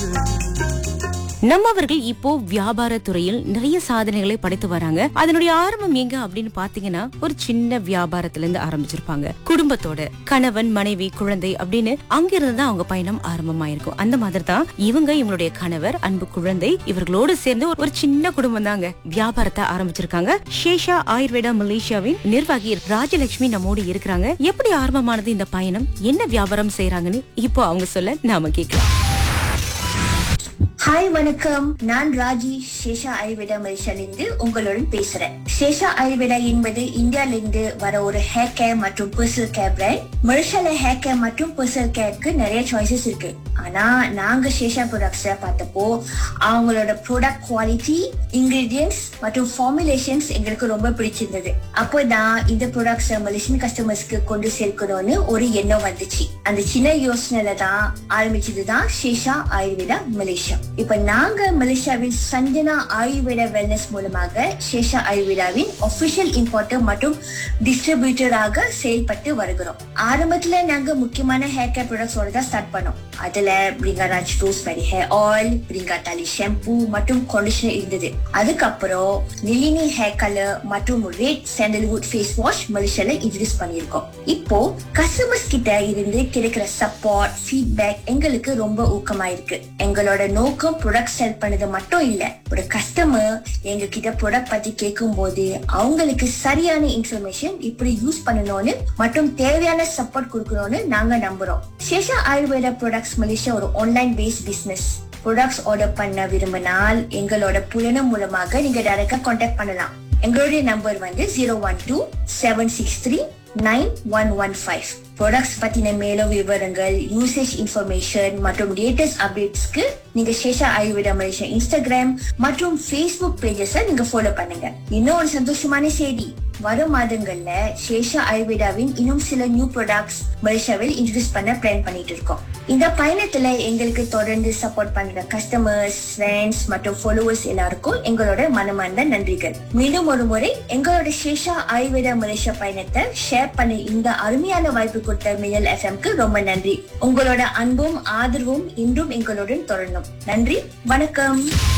நம்மவர்கள் இப்போ வியாபார துறையில் நிறைய சாதனைகளை படைத்து வராங்க அதனுடைய ஆரம்பம் எங்க அப்படின்னு பாத்தீங்கன்னா ஒரு சின்ன வியாபாரத்துல இருந்து ஆரம்பிச்சிருப்பாங்க குடும்பத்தோட கணவன் மனைவி குழந்தை அப்படின்னு அங்கிருந்து தான் அவங்க பயணம் ஆரம்பமாயிருக்கும் அந்த மாதிரி தான் இவங்க இவங்களுடைய கணவர் அன்பு குழந்தை இவர்களோடு சேர்ந்து ஒரு- ஒரு சின்ன குடும்பம் தாங்க வியாபாரத்தை ஆரம்பிச்சிருக்காங்க ஷேஷா ஆயுர்வேதா மலேசியாவின் நிர்வாகி ராஜலட்சுமி நம்மோடு இருக்கிறாங்க எப்படி ஆரம்பமானது இந்த பயணம் என்ன வியாபாரம் செய்யறாங்கன்னு இப்போ அவங்க சொல்ல நாம கேட்கலாம் ஹாய் வணக்கம் நான் ராஜி சேஷா ஆயுர்வேதா மலேசியாலிருந்து உங்களுடன் பேசுறேன் சேஷா ஆயுர்வேதா என்பது இந்தியாவிலிருந்து வர ஒரு ஹேர் கேர் மற்றும் பர்சனல் கேர் பிராண்ட் மலேசியால ஹேர் கேர் மற்றும் பர்சனல் கேருக்கு நிறைய சாய்ஸஸ் இருக்கு ஆனா நாங்க சேஷா ப்ராடக்ட்ஸ பார்த்தப்போ அவங்களோட ப்ராடக்ட் குவாலிட்டி இன்கிரீடியன்ஸ் மற்றும் ஃபார்முலேஷன்ஸ் எங்களுக்கு ரொம்ப பிடிச்சிருந்தது அப்போதான் இந்த ப்ராடக்ட்ஸ் மலேசியன் கஸ்டமர்ஸ்க்கு கொண்டு சேர்க்கணும்னு ஒரு எண்ணம் வந்துச்சு அந்த சின்ன யோசனையில தான் ஆரம்பிச்சதுதான் சேஷா ஆயுர்வேதா மலேசியா இப்ப நாங்க மலேசியாவின் சஞ்சனா ஆயுர்வேதா வெல்னஸ் மூலமாக சேஷா ஆயுர்வேதாவின் ஒபிஷியல் இம்போர்ட்டர் மற்றும் டிஸ்ட்ரிபியூட்டராக செயல்பட்டு வருகிறோம் ஆரம்பத்துல நாங்க முக்கியமான ஹேர் கேர் ப்ராடக்ட்ஸோட தான் ஸ்டார்ட் பண்ணோம் அதுல பிரிங்காராஜ் ரோஸ்மெரி ஹேர் ஆயில் பிரிங்கா தாலி ஷாம்பு மற்றும் கண்டிஷனர் இருந்தது அதுக்கப்புறம் நிலினி ஹேர் கலர் மற்றும் ரெட் சாண்டல்வுட் ஃபேஸ் வாஷ் மலேசியால இன்ட்ரடியூஸ் பண்ணியிருக்கோம் இப்போ கஸ்டமர்ஸ் கிட்ட இருந்து கிடைக்கிற சப்போர்ட் ஃபீட்பேக் எங்களுக்கு ரொம்ப ஊக்கமா இருக்கு எங்களோட நோக்கம் ப்ராடக்ட் செல் பண்ணது மட்டும் இல்ல ஒரு கஸ்டமர் எங்க கிட்ட ப்ராடக்ட் பத்தி கேட்கும் போது அவங்களுக்கு சரியான இன்ஃபர்மேஷன் இப்படி யூஸ் பண்ணணும்னு மற்றும் தேவையான சப்போர்ட் கொடுக்கணும்னு நாங்க நம்புறோம் சேஷா ஆயுர்வேதா ப்ராடக்ட்ஸ் மலேசியா ஒரு online base business products order பண்ண விரும்பினால் எங்களோட புலனம் மூலமாக நீங்க டைரக்டா கான்டாக்ட் பண்ணலாம் எங்களுடைய நம்பர் வந்து zero one two seven six three nine one one five products பத்தின மேலும் விவரங்கள் யூசேஜ் இன்ஃபர்மேஷன் மற்றும் லேட்டஸ்ட் அப்டேட்ஸ்க்கு நீங்க சேஷா ஆயுர்வேதா மலேசியா இன்ஸ்டாகிராம் மற்றும் ஃபேஸ்புக் பேஜஸ நீங்க ஃபாலோ பண்ணுங்க இன்னும் ஒரு சந்தோஷமான செய்தி வரும் மாதங்கள்ல சேஷா ஆயுர்வேதாவின் இன்னும் சில நியூ ப்ராடக்ட்ஸ் மலேசியாவில் இன்ட்ரடியூஸ் பண்ண பிளான் பண்ணிட்டு இருக்கோம் இந்த பயணத்துல எங்களுக்கு தொடர்ந்து சப்போர்ட் பண்ற கஸ்டமர்ஸ் ஃப்ரெண்ட்ஸ் மற்றும் ஃபாலோவர்ஸ் எல்லாருக்கும் எங்களோட மனமார்ந்த நன்றிகள் மீண்டும் ஒரு முறை எங்களோட சேஷா ஆயுர்வேதா மலேசியா பயணத்தை ஷேர் பண்ண இந்த அருமையான வாய்ப்பு கொடுத்த மியல் எஃப்எம்க்கு ரொம்ப நன்றி உங்களோட அன்பும் ஆதரவும் இன்றும் எங்களுடன் தொடரணும் நன்றி வணக்கம்